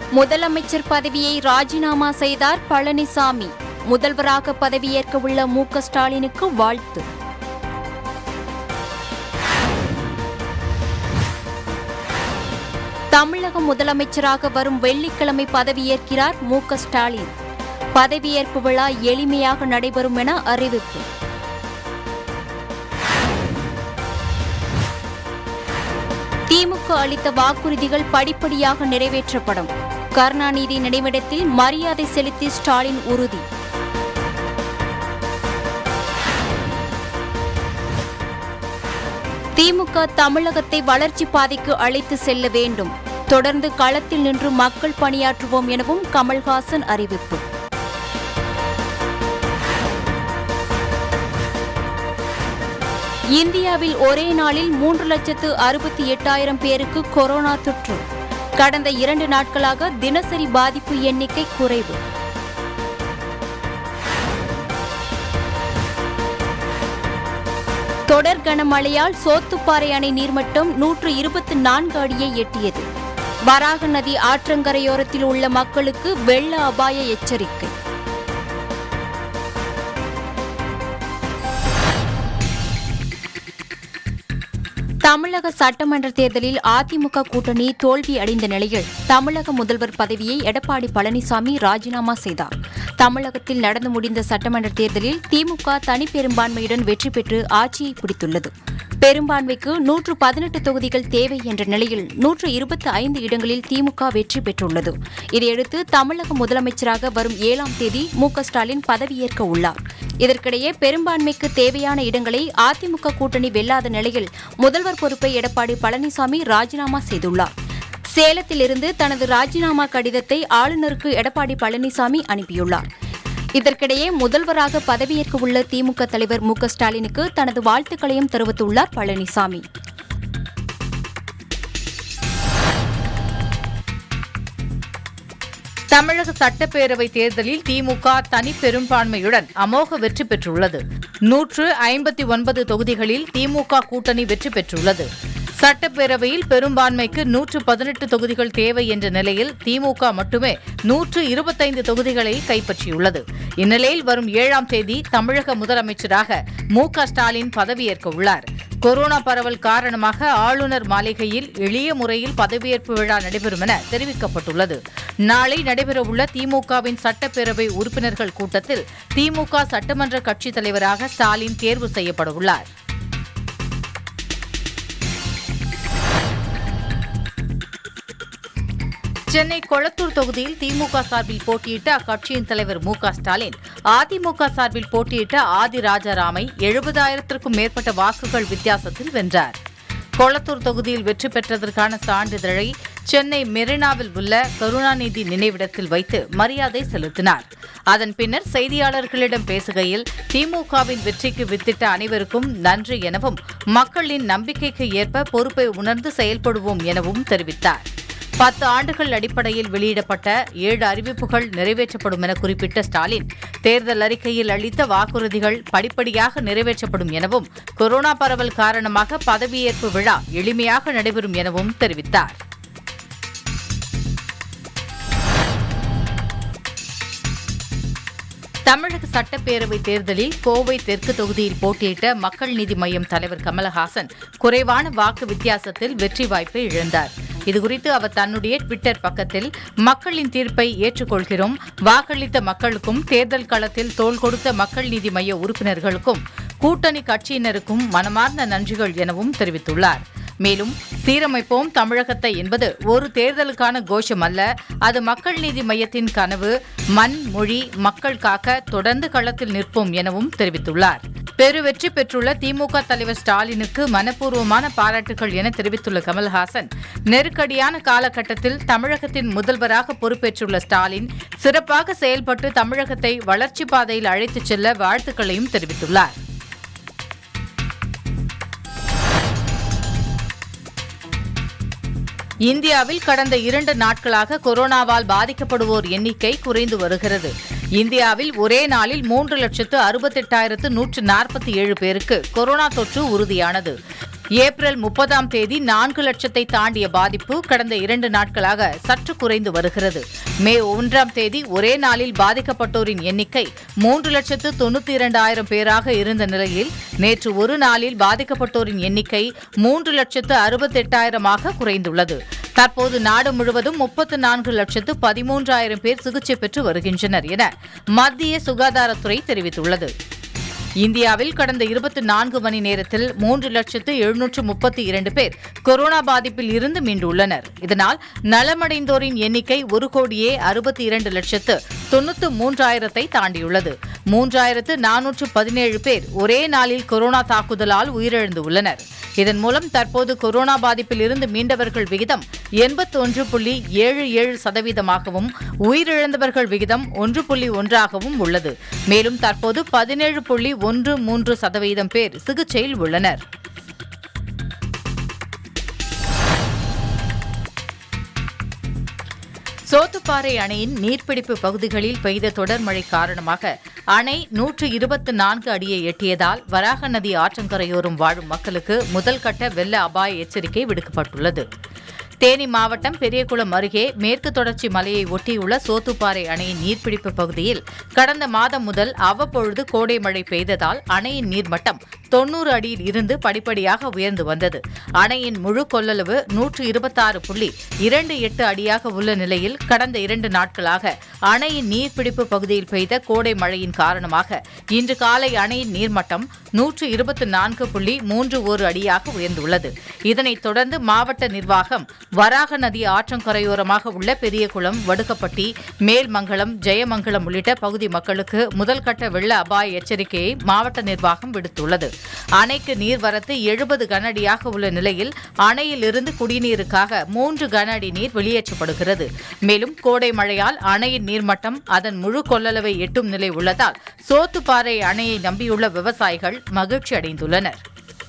முதலமைச்சர் பதவியை ராஜினாமா செய்தார் பழனிசாமி முதல்வராக பதவியேற்க உள்ள மு க ஸ்டாலினுக்கு வாழ்த்து தமிழக முதலமைச்சராக வரும் வெள்ளிக்கிழமை பதவியேற்கிறார் மு க ஸ்டாலின் பதவியேற்பு விழா எளிமையாக நடைபெறும் என அறிவிப்பு திமுக அளித்த வாக்குறுதிகள் படிப்படியாக நிறைவேற்றப்படும் கருணாநிதி நினைவிடத்தில் மரியாதை செலுத்தி ஸ்டாலின் உறுதி திமுக தமிழகத்தை வளர்ச்சி பாதைக்கு அழைத்து செல்ல வேண்டும் தொடர்ந்து களத்தில் நின்று மக்கள் பணியாற்றுவோம் எனவும் கமல்ஹாசன் அறிவிப்பு இந்தியாவில் ஒரே நாளில் மூன்று லட்சத்து அறுபத்தி எட்டாயிரம் பேருக்கு கொரோனா தொற்று கடந்த இரண்டு நாட்களாக தினசரி பாதிப்பு எண்ணிக்கை குறைவு தொடர் கனமழையால் சோத்துப்பாறை அணை நீர்மட்டம் நூற்று இருபத்தி நான்கு அடியை எட்டியது வராக நதி ஆற்றங்கரையோரத்தில் உள்ள மக்களுக்கு வெள்ள அபாய எச்சரிக்கை தமிழக சட்டமன்ற தேர்தலில் அதிமுக கூட்டணி தோல்வி அடைந்த நிலையில் தமிழக முதல்வர் பதவியை எடப்பாடி பழனிசாமி ராஜினாமா செய்தார் தமிழகத்தில் நடந்து முடிந்த சட்டமன்ற தேர்தலில் திமுக தனிப்பெரும்பான்மையுடன் வெற்றி பெற்று ஆட்சியை பிடித்துள்ளது பெரும்பான்மைக்கு நூற்று பதினெட்டு தொகுதிகள் தேவை என்ற நிலையில் நூற்று இருபத்தி ஐந்து இடங்களில் திமுக வெற்றி பெற்றுள்ளது இதையடுத்து தமிழக முதலமைச்சராக வரும் ஏழாம் தேதி மு க ஸ்டாலின் பதவியேற்க உள்ளார் இதற்கிடையே பெரும்பான்மைக்கு தேவையான இடங்களை அதிமுக கூட்டணி வெல்லாத நிலையில் முதல்வர் பொறுப்பை எடப்பாடி பழனிசாமி ராஜினாமா செய்துள்ளார் சேலத்திலிருந்து தனது ராஜினாமா கடிதத்தை ஆளுநருக்கு எடப்பாடி பழனிசாமி அனுப்பியுள்ளார் இதற்கிடையே முதல்வராக பதவியேற்க உள்ள திமுக தலைவர் மு க ஸ்டாலினுக்கு தனது வாழ்த்துக்களையும் தெரிவித்துள்ளார் பழனிசாமி தமிழக சட்டப்பேரவை தேர்தலில் திமுக தனி பெரும்பான்மையுடன் அமோக வெற்றி பெற்றுள்ளது நூற்று ஐம்பத்தி ஒன்பது தொகுதிகளில் திமுக கூட்டணி வெற்றி பெற்றுள்ளது சட்டப்பேரவையில் பெரும்பான்மைக்கு நூற்று பதினெட்டு தொகுதிகள் தேவை என்ற நிலையில் திமுக மட்டுமே நூற்று இருபத்தைந்து தொகுதிகளை கைப்பற்றியுள்ளது இந்நிலையில் வரும் ஏழாம் தேதி தமிழக முதலமைச்சராக மு க ஸ்டாலின் பதவியேற்க உள்ளார் கொரோனா பரவல் காரணமாக ஆளுநர் மாளிகையில் எளிய முறையில் பதவியேற்பு விழா நடைபெறும் என தெரிவிக்கப்பட்டுள்ளது நாளை நடைபெறவுள்ள திமுகவின் சட்டப்பேரவை உறுப்பினர்கள் கூட்டத்தில் திமுக சட்டமன்ற கட்சித் தலைவராக ஸ்டாலின் தேர்வு செய்யப்பட உள்ளார் சென்னை கொளத்தூர் தொகுதியில் திமுக சார்பில் போட்டியிட்ட அக்கட்சியின் தலைவர் மு க ஸ்டாலின் அதிமுக சார்பில் போட்டியிட்ட ஆதி ராஜாராமை எழுபதாயிரத்திற்கும் மேற்பட்ட வாக்குகள் வித்தியாசத்தில் வென்றார் கொளத்தூர் தொகுதியில் வெற்றி பெற்றதற்கான சான்றிதழை சென்னை மெரினாவில் உள்ள கருணாநிதி நினைவிடத்தில் வைத்து மரியாதை செலுத்தினார் அதன் பின்னர் செய்தியாளர்களிடம் பேசுகையில் திமுகவின் வெற்றிக்கு வித்திட்ட அனைவருக்கும் நன்றி எனவும் மக்களின் நம்பிக்கைக்கு ஏற்ப பொறுப்பை உணர்ந்து செயல்படுவோம் எனவும் தெரிவித்தார் பத்து ஆண்டுகள் அடிப்படையில் வெளியிடப்பட்ட ஏழு அறிவிப்புகள் நிறைவேற்றப்படும் என குறிப்பிட்ட ஸ்டாலின் தேர்தல் அறிக்கையில் அளித்த வாக்குறுதிகள் படிப்படியாக நிறைவேற்றப்படும் எனவும் கொரோனா பரவல் காரணமாக பதவியேற்பு விழா எளிமையாக நடைபெறும் எனவும் தெரிவித்தார் தமிழக சட்டப்பேரவை தேர்தலில் கோவை தெற்கு தொகுதியில் போட்டியிட்ட மக்கள் நீதி மய்யம் தலைவர் கமலஹாசன் குறைவான வாக்கு வித்தியாசத்தில் வெற்றி வாய்ப்பை இழந்தார் இதுகுறித்து அவர் தன்னுடைய ட்விட்டர் பக்கத்தில் மக்களின் தீர்ப்பை ஏற்றுக்கொள்கிறோம் வாக்களித்த மக்களுக்கும் தேர்தல் களத்தில் தோள் கொடுத்த மக்கள் நீதி மைய உறுப்பினர்களுக்கும் கூட்டணி கட்சியினருக்கும் மனமார்ந்த நன்றிகள் எனவும் தெரிவித்துள்ளார் மேலும் சீரமைப்போம் தமிழகத்தை என்பது ஒரு தேர்தலுக்கான கோஷம் அல்ல அது மக்கள் நீதி மையத்தின் கனவு மண் மொழி மக்கள் காக்க தொடர்ந்து களத்தில் நிற்போம் எனவும் தெரிவித்துள்ளார் பெரு வெற்றி பெற்றுள்ள திமுக தலைவர் ஸ்டாலினுக்கு மனப்பூர்வமான பாராட்டுகள் என தெரிவித்துள்ள கமல்ஹாசன் நெருக்கடியான காலகட்டத்தில் தமிழகத்தின் முதல்வராக பொறுப்பேற்றுள்ள ஸ்டாலின் சிறப்பாக செயல்பட்டு தமிழகத்தை வளர்ச்சி பாதையில் அழைத்துச் செல்ல வாழ்த்துக்களையும் தெரிவித்துள்ளார் இந்தியாவில் கடந்த இரண்டு நாட்களாக கொரோனாவால் பாதிக்கப்படுவோர் எண்ணிக்கை குறைந்து வருகிறது இந்தியாவில் ஒரே நாளில் மூன்று லட்சத்து அறுபத்தெட்டாயிரத்து நூற்று நாற்பத்தி ஏழு பேருக்கு கொரோனா தொற்று உறுதியானது ஏப்ரல் முப்பதாம் தேதி நான்கு லட்சத்தை தாண்டிய பாதிப்பு கடந்த இரண்டு நாட்களாக சற்று குறைந்து வருகிறது மே ஒன்றாம் தேதி ஒரே நாளில் பாதிக்கப்பட்டோரின் எண்ணிக்கை மூன்று லட்சத்து தொண்ணூத்தி இரண்டாயிரம் பேராக இருந்த நிலையில் நேற்று ஒரு நாளில் பாதிக்கப்பட்டோரின் எண்ணிக்கை மூன்று லட்சத்து அறுபத்தெட்டாயிரமாக குறைந்துள்ளது தற்போது நாடு முழுவதும் முப்பத்து நான்கு லட்சத்து பதிமூன்றாயிரம் பேர் சிகிச்சை பெற்று வருகின்றனர் என மத்திய சுகாதாரத்துறை தெரிவித்துள்ளது இந்தியாவில் கடந்த இருபத்தி நான்கு மணி நேரத்தில் மூன்று லட்சத்து எழுநூற்று முப்பத்தி இரண்டு பேர் கொரோனா பாதிப்பில் இருந்து மீண்டுள்ளனர் இதனால் நலமடைந்தோரின் எண்ணிக்கை ஒரு கோடியே அறுபத்தி இரண்டு லட்சத்து தொண்ணூற்று மூன்றாயிரத்தை தாண்டியுள்ளது மூன்றாயிரத்து நானூற்று பதினேழு பேர் ஒரே நாளில் கொரோனா தாக்குதலால் உயிரிழந்துள்ளனர் இதன் மூலம் தற்போது கொரோனா பாதிப்பில் இருந்து மீண்டவர்கள் விகிதம் எண்பத்தொன்று புள்ளி ஏழு ஏழு சதவீதமாகவும் உயிரிழந்தவர்கள் விகிதம் ஒன்று புள்ளி ஒன்றாகவும் உள்ளது மேலும் தற்போது பதினேழு புள்ளி ஒன்று மூன்று சதவீதம் பேர் சிகிச்சையில் உள்ளனர் சோத்துப்பாறை அணையின் நீர்பிடிப்பு பகுதிகளில் பெய்த தொடர் மழை காரணமாக அணை நூற்று இருபத்து நான்கு அடியை எட்டியதால் வராக நதி ஆற்றங்கரையோரம் வாழும் மக்களுக்கு முதல் கட்ட வெள்ள அபாய எச்சரிக்கை விடுக்கப்பட்டுள்ளது தேனி மாவட்டம் பெரியகுளம் அருகே மேற்கு தொடர்ச்சி மலையை ஒட்டியுள்ள சோத்துப்பாறை அணையின் நீர்பிடிப்பு பகுதியில் கடந்த மாதம் முதல் அவ்வப்பொழுது கோடை மழை பெய்ததால் அணையின் நீர்மட்டம் தொன்னூறு அடியில் இருந்து படிப்படியாக உயர்ந்து வந்தது அணையின் முழு கொள்ளளவு நூற்று இருபத்தாறு புள்ளி இரண்டு எட்டு அடியாக உள்ள நிலையில் கடந்த இரண்டு நாட்களாக அணையின் நீர்பிடிப்பு பகுதியில் பெய்த கோடை மழையின் காரணமாக இன்று காலை அணையின் நீர்மட்டம் நூற்று இருபத்தி நான்கு புள்ளி மூன்று ஒரு அடியாக உயர்ந்துள்ளது இதனைத் தொடர்ந்து மாவட்ட நிர்வாகம் வராக நதி ஆற்றங்கரையோரமாக உள்ள பெரியகுளம் வடுக்கப்பட்டி மேல்மங்கலம் ஜெயமங்கலம் உள்ளிட்ட பகுதி மக்களுக்கு முதல்கட்ட வெள்ள அபாய எச்சரிக்கையை மாவட்ட நிர்வாகம் விடுத்துள்ளது அணைக்கு நீர்வரத்து எழுபது கன அடியாக உள்ள நிலையில் அணையில் இருந்து குடிநீருக்காக மூன்று கன அடி நீர் வெளியேற்றப்படுகிறது மேலும் கோடை மழையால் அணையின் நீர்மட்டம் அதன் முழு கொள்ளளவை எட்டும் நிலை உள்ளதால் சோத்துப்பாறை அணையை நம்பியுள்ள விவசாயிகள் மகிழ்ச்சி அடைந்துள்ளனர்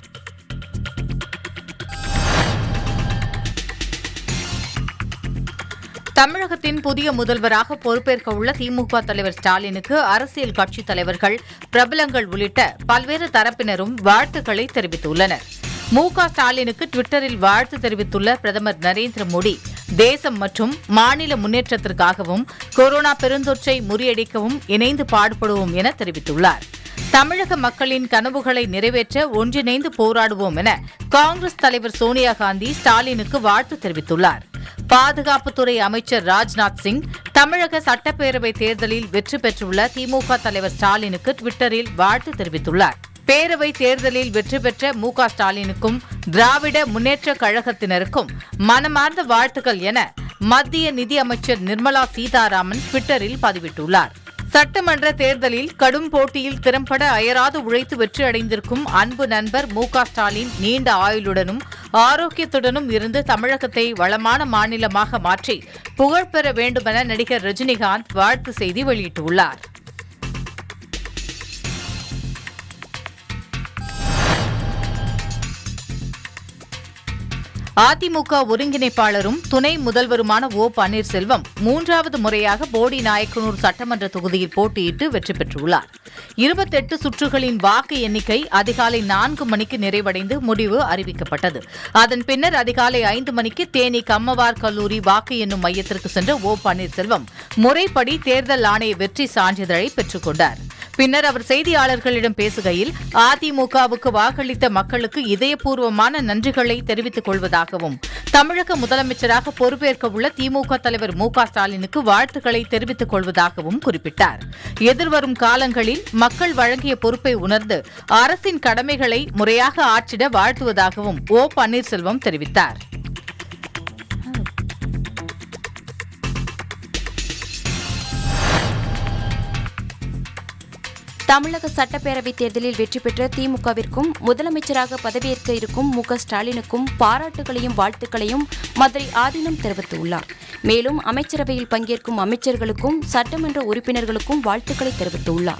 தமிழகத்தின் புதிய முதல்வராக பொறுப்பேற்க உள்ள திமுக தலைவர் ஸ்டாலினுக்கு அரசியல் கட்சித் தலைவர்கள் பிரபலங்கள் உள்ளிட்ட பல்வேறு தரப்பினரும் வாழ்த்துக்களை தெரிவித்துள்ளனர் மு க ஸ்டாலினுக்கு டுவிட்டரில் வாழ்த்து தெரிவித்துள்ள பிரதமர் நரேந்திர மோடி தேசம் மற்றும் மாநில முன்னேற்றத்திற்காகவும் கொரோனா பெருந்தொற்றை முறியடிக்கவும் இணைந்து பாடுபடுவோம் என தெரிவித்துள்ளார் தமிழக மக்களின் கனவுகளை நிறைவேற்ற ஒன்றிணைந்து போராடுவோம் என காங்கிரஸ் தலைவர் சோனியா காந்தி ஸ்டாலினுக்கு வாழ்த்து தெரிவித்துள்ளார் பாதுகாப்புத்துறை அமைச்சர் ராஜ்நாத் சிங் தமிழக சட்டப்பேரவை தேர்தலில் வெற்றி பெற்றுள்ள திமுக தலைவர் ஸ்டாலினுக்கு டுவிட்டரில் வாழ்த்து தெரிவித்துள்ளார் பேரவை தேர்தலில் வெற்றி பெற்ற மு க ஸ்டாலினுக்கும் திராவிட முன்னேற்ற கழகத்தினருக்கும் மனமார்ந்த வாழ்த்துக்கள் என மத்திய நிதி அமைச்சர் நிர்மலா சீதாராமன் டுவிட்டரில் பதிவிட்டுள்ளார் சட்டமன்ற தேர்தலில் கடும் போட்டியில் திறம்பட அயராது உழைத்து வெற்றி அடைந்திருக்கும் அன்பு நண்பர் மு க ஸ்டாலின் நீண்ட ஆயுளுடனும் ஆரோக்கியத்துடனும் இருந்து தமிழகத்தை வளமான மாநிலமாக மாற்றி புகழ் பெற வேண்டுமென நடிகர் ரஜினிகாந்த் வாழ்த்து செய்தி வெளியிட்டுள்ளார் அதிமுக ஒருங்கிணைப்பாளரும் துணை முதல்வருமான ஓ பன்னீர்செல்வம் மூன்றாவது முறையாக போடி நாயக்கனூர் சட்டமன்ற தொகுதியில் போட்டியிட்டு வெற்றி பெற்றுள்ளார் இருபத்தெட்டு சுற்றுகளின் வாக்கு எண்ணிக்கை அதிகாலை நான்கு மணிக்கு நிறைவடைந்து முடிவு அறிவிக்கப்பட்டது அதன் பின்னர் அதிகாலை ஐந்து மணிக்கு தேனி கம்மவார் கல்லூரி வாக்கு எண்ணும் மையத்திற்கு சென்ற ஓ பன்னீர்செல்வம் முறைப்படி தேர்தல் ஆணைய வெற்றி சான்றிதழை பெற்றுக் கொண்டார் பின்னர் அவர் செய்தியாளர்களிடம் பேசுகையில் அதிமுகவுக்கு வாக்களித்த மக்களுக்கு இதயபூர்வமான நன்றிகளை தெரிவித்துக் கொள்வதாகவும் தமிழக முதலமைச்சராக பொறுப்பேற்க உள்ள திமுக தலைவர் மு க ஸ்டாலினுக்கு வாழ்த்துக்களை தெரிவித்துக் கொள்வதாகவும் குறிப்பிட்டார் எதிர்வரும் காலங்களில் மக்கள் வழங்கிய பொறுப்பை உணர்ந்து அரசின் கடமைகளை முறையாக ஆற்றிட வாழ்த்துவதாகவும் ஓ பன்னீர்செல்வம் தெரிவித்தார் தமிழக சட்டப்பேரவைத் தேர்தலில் வெற்றி பெற்ற திமுகவிற்கும் முதலமைச்சராக பதவியேற்க இருக்கும் மு க ஸ்டாலினுக்கும் பாராட்டுகளையும் வாழ்த்துக்களையும் மதுரை ஆதீனம் தெரிவித்துள்ளார் மேலும் அமைச்சரவையில் பங்கேற்கும் அமைச்சர்களுக்கும் சட்டமன்ற உறுப்பினர்களுக்கும் வாழ்த்துக்களை தெரிவித்துள்ளார்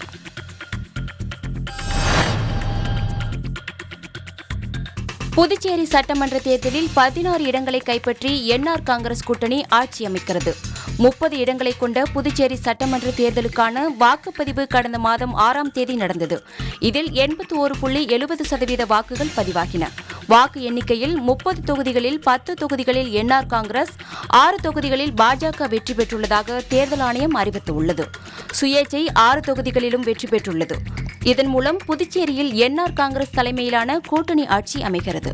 புதுச்சேரி சட்டமன்ற தேர்தலில் பதினாறு இடங்களை கைப்பற்றி என்ஆர் காங்கிரஸ் கூட்டணி ஆட்சி அமைக்கிறது முப்பது இடங்களை கொண்ட புதுச்சேரி சட்டமன்ற தேர்தலுக்கான வாக்குப்பதிவு கடந்த மாதம் ஆறாம் தேதி நடந்தது இதில் எண்பத்தி ஒரு புள்ளி எழுபது சதவீத வாக்குகள் பதிவாகின வாக்கு எண்ணிக்கையில் முப்பது தொகுதிகளில் பத்து தொகுதிகளில் என்ஆர் காங்கிரஸ் ஆறு தொகுதிகளில் பாஜக வெற்றி பெற்றுள்ளதாக தேர்தல் ஆணையம் அறிவித்துள்ளது சுயேச்சை ஆறு தொகுதிகளிலும் வெற்றி பெற்றுள்ளது இதன் மூலம் புதுச்சேரியில் என்ஆர் காங்கிரஸ் தலைமையிலான கூட்டணி ஆட்சி அமைகிறது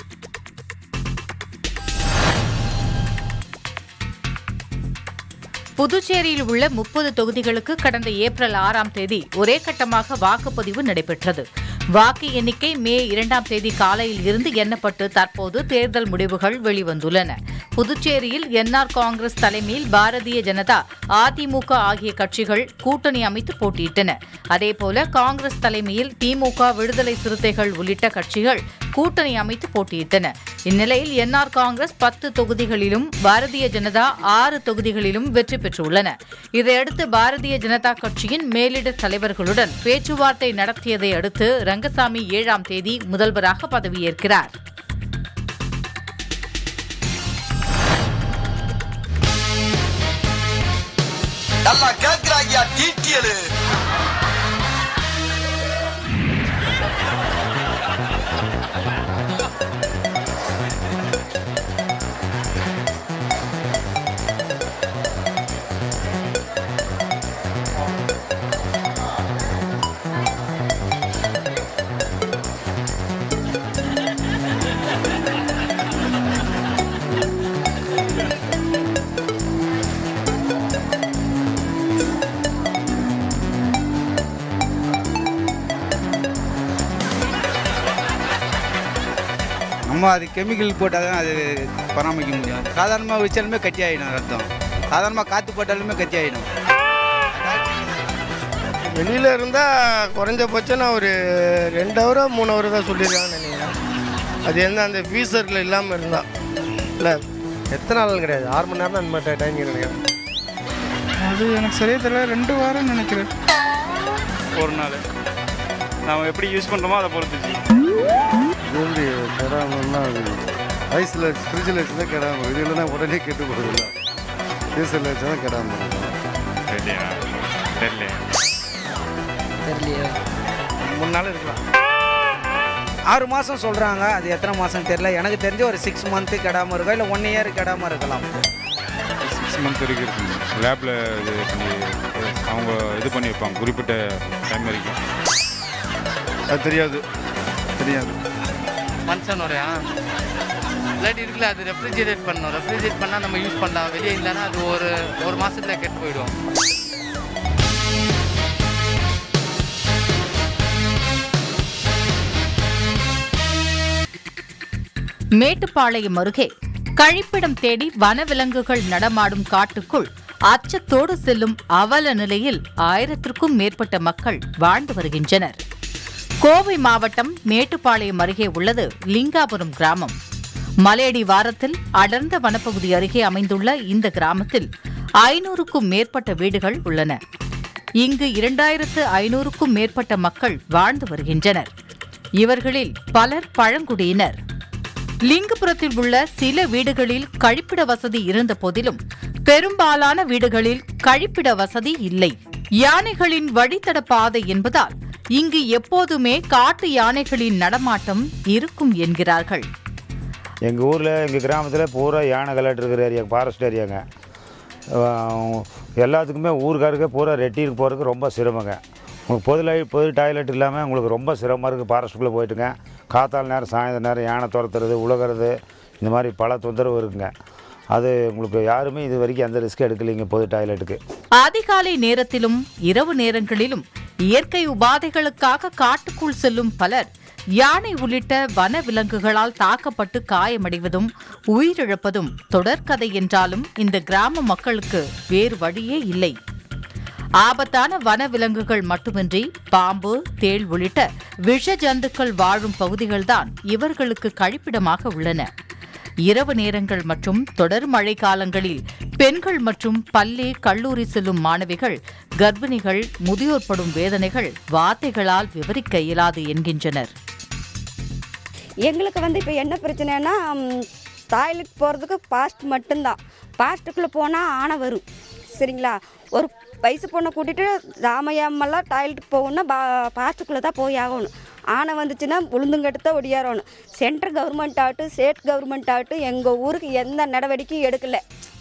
புதுச்சேரியில் உள்ள முப்பது தொகுதிகளுக்கு கடந்த ஏப்ரல் ஆறாம் தேதி ஒரே கட்டமாக வாக்குப்பதிவு நடைபெற்றது வாக்கு எண்ணிக்கை மே இரண்டாம் தேதி காலையில் இருந்து எண்ணப்பட்டு தற்போது தேர்தல் முடிவுகள் வெளிவந்துள்ளன புதுச்சேரியில் என்ஆர் காங்கிரஸ் தலைமையில் பாரதிய ஜனதா அதிமுக ஆகிய கட்சிகள் கூட்டணி அமைத்து போட்டியிட்டன அதேபோல காங்கிரஸ் தலைமையில் திமுக விடுதலை சிறுத்தைகள் உள்ளிட்ட கட்சிகள் கூட்டணி அமைத்து போட்டியிட்டன இந்நிலையில் என்ஆர் காங்கிரஸ் பத்து தொகுதிகளிலும் பாரதிய ஜனதா ஆறு தொகுதிகளிலும் வெற்றி பெற்றுள்ளன இதையடுத்து பாரதிய ஜனதா கட்சியின் மேலிட தலைவர்களுடன் பேச்சுவார்த்தை நடத்தியதை அடுத்து ரங்கசாமி ஏழாம் தேதி முதல்வராக பதவியேற்கிறார் நல்லா கேக்குறாங்கயா டீட்டியலு நம்ம அது கெமிக்கல் போட்டால் தான் அது பராமரிக்க முடியும் சாதாரணமாக வச்சாலுமே கட்டி ஆகிடும் ரத்தம் சாதாரணமாக காற்று போட்டாலுமே கட்டி ஆகிடும் வெளியில் இருந்தால் குறைஞ்சபட்சம் நான் ஒரு ரெண்டு ஹவரோ மூணு ஹவரோ தான் சொல்லியிருக்காங்கன்னு நினைக்கிறேன் அது என்ன அந்த ஃபீஸரில் இல்லாமல் இருந்தால் இல்லை எத்தனை நாள் கிடையாது ஆறு மணி நேரம் தான் அந்த மாதிரி டைம் நினைக்கிறேன் அது எனக்கு சரியாக தெரியல ரெண்டு வாரம் நினைக்கிறேன் ஒரு நாள் நாம் எப்படி யூஸ் பண்ணுறோமோ அதை பொறுத்துச்சு இது வந்து கெடாமல்னா அது ஐஸில் ஃப்ரிட்ஜில் வச்சு தான் கெடாமல் இது இல்லைன்னா உடனே கெட்டு போகுதுல்ல ஃப்ரீசரில் வச்சு தான் கெடாமல் தெரியலையா தெரியலையா மூணு நாள் இருக்கலாம் ஆறு மாதம் சொல்கிறாங்க அது எத்தனை மாதம் தெரியல எனக்கு தெரிஞ்ச ஒரு சிக்ஸ் மந்த்து கெடாமல் இருக்கும் இல்லை ஒன் இயர் கெடாமல் இருக்கலாம் சிக்ஸ் மந்த் வரைக்கும் இருக்குங்க லேபில் இது பண்ணி அவங்க இது பண்ணி வைப்பாங்க குறிப்பிட்ட டைம் வரைக்கும் அது தெரியாது தெரியாது மனுஷன் வரையா இல்லாட்டி இருக்குல்ல அது ரெஃப்ரிஜிரேட் பண்ணணும் ரெஃப்ரிஜிரேட் பண்ணால் நம்ம யூஸ் பண்ணலாம் வெளியே இல்லைன்னா அது ஒரு ஒரு மாதத்தில் கெட்டு போயிடும் மேட்டுப்பாளையம் அருகே கழிப்பிடம் தேடி வனவிலங்குகள் நடமாடும் காட்டுக்குள் அச்சத்தோடு செல்லும் அவல நிலையில் ஆயிரத்திற்கும் மேற்பட்ட மக்கள் வாழ்ந்து வருகின்றனர் கோவை மாவட்டம் மேட்டுப்பாளையம் அருகே உள்ளது லிங்காபுரம் கிராமம் மலையடி வாரத்தில் அடர்ந்த வனப்பகுதி அருகே அமைந்துள்ள இந்த கிராமத்தில் ஐநூறுக்கும் மேற்பட்ட வீடுகள் உள்ளன இங்கு இரண்டாயிரத்து ஐநூறுக்கும் மேற்பட்ட மக்கள் வாழ்ந்து வருகின்றனர் இவர்களில் பலர் பழங்குடியினர் லிங்கபுரத்தில் உள்ள சில வீடுகளில் கழிப்பிட வசதி இருந்த போதிலும் பெரும்பாலான வீடுகளில் கழிப்பிட வசதி இல்லை யானைகளின் வழித்தட பாதை என்பதால் இங்கு எப்போதுமே காட்டு யானைகளின் நடமாட்டம் இருக்கும் என்கிறார்கள் எங்கள் ஊரில் எங்கள் கிராமத்தில் பூரா யானை கலாட்டு இருக்கிற ஏரியா ஃபாரஸ்ட் ஏரியாங்க அஹ் எல்லாத்துக்குமே ஊருக்காருக்கு பூரா ரெட்டிக்கு போகிறதுக்கு ரொம்ப சிரமங்க உங்களுக்கு பொது லை பொது டாய்லெட் இல்லாமல் உங்களுக்கு ரொம்ப சிரமமாக இருக்குது ஃபாரஸ்ட்டுக்குள்ளே போயிட்டுங்க காத்தால நேரம் சாயந்தர நேரம் யானை துரத்துறது உலகிறது இந்த மாதிரி பல தொந்தரவு இருக்குங்க அது உங்களுக்கு யாருமே இது வரைக்கும் எந்த ரிஸ்க் எடுக்கலைங்க பொது டாய்லெட்டுக்கு அதிகாலை நேரத்திலும் இரவு நேரங்களிலும் இயற்கை உபாதைகளுக்காக காட்டுக்குள் செல்லும் பலர் யானை உள்ளிட்ட வன விலங்குகளால் தாக்கப்பட்டு காயமடைவதும் உயிரிழப்பதும் தொடர்கதை என்றாலும் இந்த கிராம மக்களுக்கு வேறு வழியே இல்லை ஆபத்தான வன விலங்குகள் மட்டுமின்றி பாம்பு தேள் உள்ளிட்ட விஷ ஜந்துக்கள் வாழும் பகுதிகள்தான் இவர்களுக்கு கழிப்பிடமாக உள்ளன இரவு நேரங்கள் மற்றும் தொடர் மழை காலங்களில் பெண்கள் மற்றும் பள்ளி கல்லூரி செல்லும் மாணவிகள் கர்ப்பிணிகள் முதியோர் படும் வேதனைகள் வார்த்தைகளால் விவரிக்க இயலாது என்கின்றனர் எங்களுக்கு வந்து இப்போ என்ன பிரச்சனைனா டாய்லெட் போகிறதுக்கு பாஸ்ட் மட்டும்தான் பாஸ்ட்டுக்குள்ளே போனால் ஆனை வரும் சரிங்களா ஒரு வயசு பொண்ணை கூட்டிகிட்டு ராமையம்மெல்லாம் டாய்லெட்டுக்கு போகணுன்னா பா பாஸ்ட்டுக்குள்ளே தான் போய் ஆகணும் ஆனை வந்துச்சுன்னா உளுந்துங்கட்டு தான் ஒடியாரணும் சென்ட்ரல் கவர்மெண்ட் ஆகட்டும் ஸ்டேட் கவர்மெண்ட் ஆகட்டும் எங்கள் ஊருக்கு எந்த நடவடிக்கையும் எடுக்கலை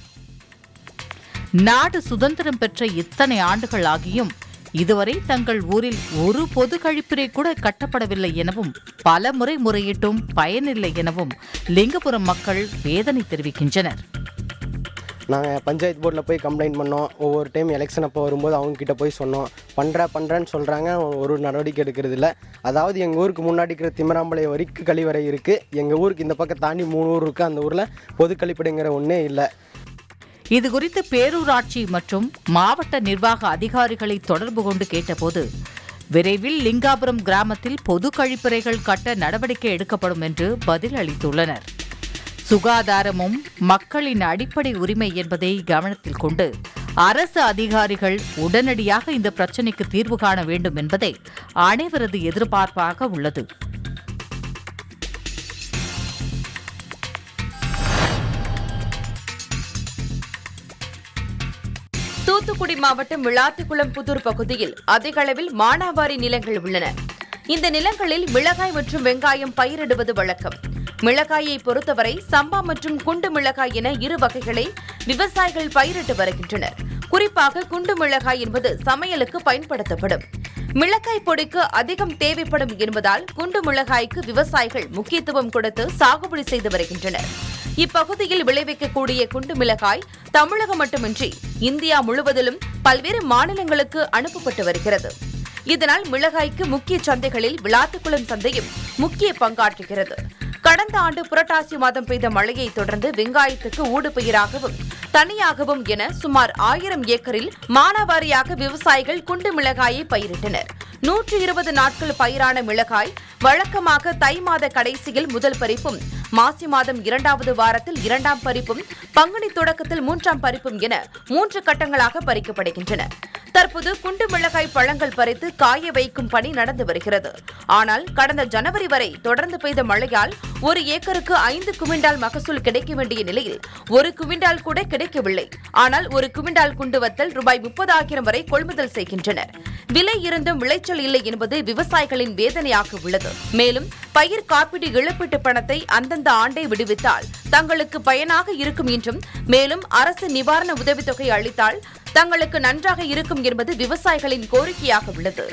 நாடு சுதந்திரம் பெற்ற இத்தனை ஆண்டுகள் ஆகியும் இதுவரை தங்கள் ஊரில் ஒரு பொது கழிப்பறை கூட கட்டப்படவில்லை எனவும் பல முறை முறையிட்டும் பயனில்லை எனவும் லிங்கபுரம் மக்கள் வேதனை தெரிவிக்கின்றனர் நாங்கள் பஞ்சாயத்து போர்டில் போய் கம்ப்ளைண்ட் பண்ணோம் ஒவ்வொரு டைம் எலெக்ஷன் அப்போ வரும்போது அவங்க கிட்ட போய் சொன்னோம் பண்ணுற பண்ணுறேன்னு சொல்கிறாங்க ஒரு நடவடிக்கை எடுக்கிறது இல்லை அதாவது எங்கள் ஊருக்கு முன்னாடி இருக்கிற திமராம்பாளையம் வரைக்கும் கழிவறை இருக்குது எங்கள் ஊருக்கு இந்த பக்கம் தாண்டி மூணு ஊர் இருக்குது அந்த ஊரில் பொது கழிப்பிடங்கிற ஒன்றே இல்லை இது குறித்து பேரூராட்சி மற்றும் மாவட்ட நிர்வாக அதிகாரிகளை தொடர்பு கொண்டு கேட்டபோது விரைவில் லிங்காபுரம் கிராமத்தில் பொது கழிப்பறைகள் கட்ட நடவடிக்கை எடுக்கப்படும் என்று பதில் அளித்துள்ளனர் சுகாதாரமும் மக்களின் அடிப்படை உரிமை என்பதை கவனத்தில் கொண்டு அரசு அதிகாரிகள் உடனடியாக இந்த பிரச்சினைக்கு தீர்வு காண வேண்டும் என்பதே அனைவரது எதிர்பார்ப்பாக உள்ளது தூத்துக்குடி மாவட்டம் விளாத்திக்குளம் புதூர் பகுதியில் அதிக அளவில் மானாவாரி நிலங்கள் உள்ளன இந்த நிலங்களில் மிளகாய் மற்றும் வெங்காயம் பயிரிடுவது வழக்கம் மிளகாயை பொறுத்தவரை சம்பா மற்றும் குண்டு மிளகாய் என இரு வகைகளை விவசாயிகள் பயிரிட்டு வருகின்றனர் குறிப்பாக குண்டு மிளகாய் என்பது சமையலுக்கு பயன்படுத்தப்படும் மிளகாய் பொடிக்கு அதிகம் தேவைப்படும் என்பதால் குண்டு மிளகாய்க்கு விவசாயிகள் முக்கியத்துவம் கொடுத்து சாகுபடி செய்து வருகின்றனர் இப்பகுதியில் விளைவிக்கக்கூடிய குண்டு மிளகாய் தமிழகம் மட்டுமின்றி இந்தியா முழுவதிலும் பல்வேறு மாநிலங்களுக்கு அனுப்பப்பட்டு வருகிறது இதனால் மிளகாய்க்கு முக்கிய சந்தைகளில் விளாத்துக்குளம் சந்தையும் முக்கிய பங்காற்றுகிறது கடந்த ஆண்டு புரட்டாசி மாதம் பெய்த மழையை தொடர்ந்து வெங்காயத்துக்கு ஊடுபயிராகவும் தனியாகவும் என சுமார் ஆயிரம் ஏக்கரில் மானாவாரியாக விவசாயிகள் குண்டு மிளகாயை பயிரிட்டனர் நூற்றி இருபது நாட்கள் பயிரான மிளகாய் வழக்கமாக தை மாத கடைசியில் முதல் பறிப்பும் மாசி மாதம் இரண்டாவது வாரத்தில் இரண்டாம் பறிப்பும் பங்குனி தொடக்கத்தில் மூன்றாம் பறிப்பும் என மூன்று கட்டங்களாக பறிக்கப்படுகின்றன தற்போது குண்டு மிளகாய் பழங்கள் பறித்து காய வைக்கும் பணி நடந்து வருகிறது ஆனால் கடந்த ஜனவரி வரை தொடர்ந்து பெய்த மழையால் ஒரு ஏக்கருக்கு ஐந்து குவிண்டால் மகசூல் கிடைக்க வேண்டிய நிலையில் ஒரு குவிண்டால் கூட கிடைக்கவில்லை ஆனால் ஒரு குவிண்டால் குண்டு வத்தல் ரூபாய் முப்பதாயிரம் வரை கொள்முதல் செய்கின்றனர் விலை இருந்தும் விளைச்சல் இல்லை என்பது விவசாயிகளின் வேதனையாக உள்ளது மேலும் பயிர் காப்பீடு இழப்பீட்டு பணத்தை அந்தந்த ஆண்டை விடுவித்தால் தங்களுக்கு பயனாக இருக்கும் என்றும் மேலும் அரசு நிவாரண உதவித்தொகை அளித்தால் தங்களுக்கு நன்றாக இருக்கும் என்பது விவசாயிகளின் கோரிக்கையாக உள்ளது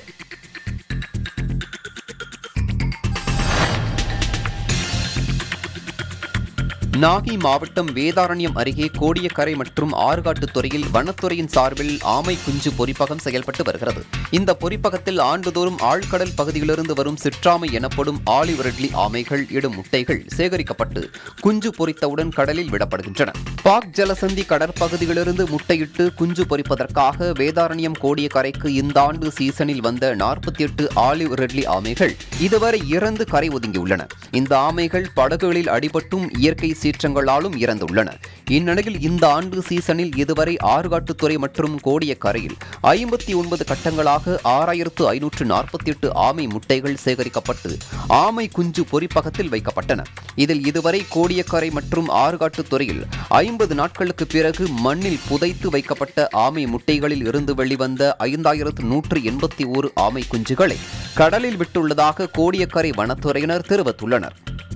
நாகை மாவட்டம் வேதாரண்யம் அருகே கோடியக்கரை மற்றும் ஆறுகாட்டுத்துறையில் வனத்துறையின் சார்பில் ஆமை குஞ்சு பொறிப்பகம் செயல்பட்டு வருகிறது இந்த பொறிப்பகத்தில் ஆண்டுதோறும் ஆழ்கடல் பகுதியிலிருந்து வரும் சிற்றாமை எனப்படும் ஆலிவ் ரெட்லி ஆமைகள் இடும் முட்டைகள் சேகரிக்கப்பட்டு குஞ்சு பொறித்தவுடன் கடலில் விடப்படுகின்றன பாக் ஜலசந்தி கடற்பகுதியிலிருந்து முட்டையிட்டு குஞ்சு பொறிப்பதற்காக வேதாரண்யம் கோடியக்கரைக்கு இந்த ஆண்டு சீசனில் வந்த நாற்பத்தி எட்டு ஆலிவ் ரெட்லி ஆமைகள் இதுவரை இறந்து கரை ஒதுங்கியுள்ளன இந்த ஆமைகள் படகுகளில் அடிபட்டும் இயற்கை சீற்றங்களாலும் இறந்துள்ளன இந்நிலையில் இந்த ஆண்டு சீசனில் இதுவரை ஆறுகாட்டுத்துறை மற்றும் கோடியக்கரையில் ஐம்பத்தி ஒன்பது கட்டங்களாக ஆறாயிரத்து ஐநூற்று நாற்பத்தி எட்டு ஆமை முட்டைகள் சேகரிக்கப்பட்டு ஆமை குஞ்சு பொறிப்பகத்தில் வைக்கப்பட்டன இதில் இதுவரை கோடியக்கரை மற்றும் ஆறுகாட்டுத்துறையில் ஐம்பது நாட்களுக்கு பிறகு மண்ணில் புதைத்து வைக்கப்பட்ட ஆமை முட்டைகளில் இருந்து வெளிவந்த ஐந்தாயிரத்து நூற்று எண்பத்தி ஓரு ஆமை குஞ்சுகளை கடலில் விட்டுள்ளதாக கோடியக்கரை வனத்துறையினர் தெரிவித்துள்ளனர்